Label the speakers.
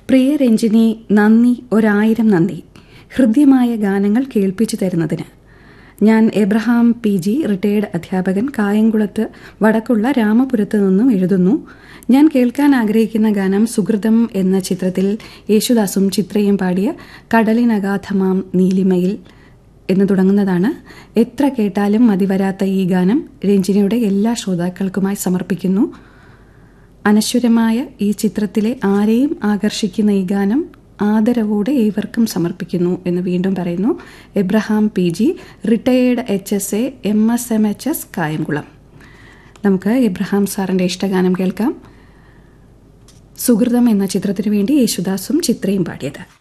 Speaker 1: പ്രിയ രഞ്ജിനി നന്ദി ഒരായിരം നന്ദി ഹൃദ്യമായ ഗാനങ്ങൾ കേൾപ്പിച്ചു തരുന്നതിന് ഞാൻ എബ്രഹാം പി ജി റിട്ടയേർഡ് അധ്യാപകൻ കായംകുളത്ത് വടക്കുള്ള രാമപുരത്ത് നിന്നും എഴുതുന്നു ഞാൻ കേൾക്കാൻ ആഗ്രഹിക്കുന്ന ഗാനം സുഹൃതം എന്ന ചിത്രത്തിൽ യേശുദാസും ചിത്രയും പാടിയ കടലിനഗാധമാം നീലിമയിൽ എന്ന് തുടങ്ങുന്നതാണ് എത്ര കേട്ടാലും മതിവരാത്ത ഈ ഗാനം രഞ്ജിനിയുടെ എല്ലാ ശ്രോതാക്കൾക്കുമായി സമർപ്പിക്കുന്നു അനശ്വരമായ ഈ ചിത്രത്തിലെ ആരെയും ആകർഷിക്കുന്ന ഈ ഗാനം ആദരവോടെ ഏവർക്കും സമർപ്പിക്കുന്നു എന്ന് വീണ്ടും പറയുന്നു Abraham P G retired H S A M S M H S Kayamkulam നമുക്ക് എബ്രഹാം സാറിൻ്റെ ഇഷ്ടഗാനം കേൾക്കാം സുഹൃതം എന്ന ചിത്രത്തിനു വേണ്ടി യേശുദാസും ചിത്രയും പാടിയത്